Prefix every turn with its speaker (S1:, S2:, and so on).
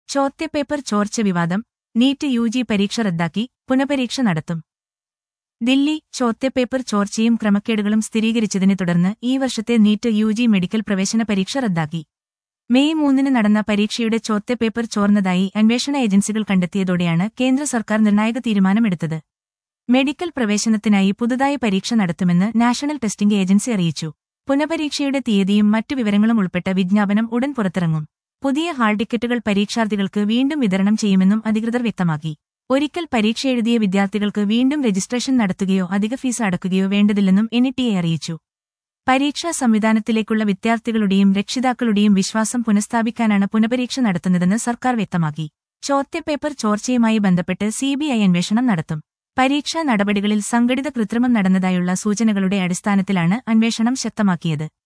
S1: ചോദ്യപേപ്പർ ചോർച്ച വിവാദം നീറ്റ് യു ജി പരീക്ഷ റദ്ദാക്കി പുനഃപരീക്ഷ നടത്തും ദില്ലി ചോദ്യപേപ്പർ ചോർച്ചയും ക്രമക്കേടുകളും സ്ഥിരീകരിച്ചതിനെ തുടർന്ന് ഈ വർഷത്തെ നീറ്റ് യു ജി മെഡിക്കൽ പ്രവേശന പരീക്ഷ റദ്ദാക്കി മെയ് മൂന്നിന് നടന്ന പരീക്ഷയുടെ ചോദ്യപേപ്പർ ചോർന്നതായി അന്വേഷണ ഏജൻസികൾ കണ്ടെത്തിയതോടെയാണ് കേന്ദ്ര സർക്കാർ നിർണായക തീരുമാനമെടുത്തത് മെഡിക്കൽ പ്രവേശനത്തിനായി പുതുതായി പരീക്ഷ നടത്തുമെന്ന് നാഷണൽ ടെസ്റ്റിംഗ് ഏജൻസി അറിയിച്ചു പുനഃപരീക്ഷയുടെ തീയതിയും മറ്റു വിവരങ്ങളും ഉൾപ്പെട്ട വിജ്ഞാപനം ഉടൻ പുറത്തിറങ്ങും പുതിയ ഹാൾ ടിക്കറ്റുകൾ പരീക്ഷാർത്ഥികൾക്ക് വീണ്ടും വിതരണം ചെയ്യുമെന്നും അധികൃതർ വ്യക്തമാക്കി ഒരിക്കൽ പരീക്ഷ എഴുതിയ വിദ്യാർത്ഥികൾക്ക് വീണ്ടും രജിസ്ട്രേഷൻ നടത്തുകയോ അധിക ഫീസ് അടക്കുകയോ വേണ്ടതില്ലെന്നും എൻ അറിയിച്ചു പരീക്ഷാ സംവിധാനത്തിലേക്കുള്ള വിദ്യാർത്ഥികളുടെയും രക്ഷിതാക്കളുടെയും വിശ്വാസം പുനഃസ്ഥാപിക്കാനാണ് പുനഃപരീക്ഷ നടത്തുന്നതെന്ന് സർക്കാർ വ്യക്തമാക്കി ചോദ്യപേപ്പർ ചോർച്ചയുമായി ബന്ധപ്പെട്ട് സിബിഐ അന്വേഷണം നടത്തും പരീക്ഷാ നടപടികളിൽ സംഘടിത കൃത്രിമം നടന്നതായുള്ള സൂചനകളുടെ അടിസ്ഥാനത്തിലാണ് അന്വേഷണം ശക്തമാക്കിയത്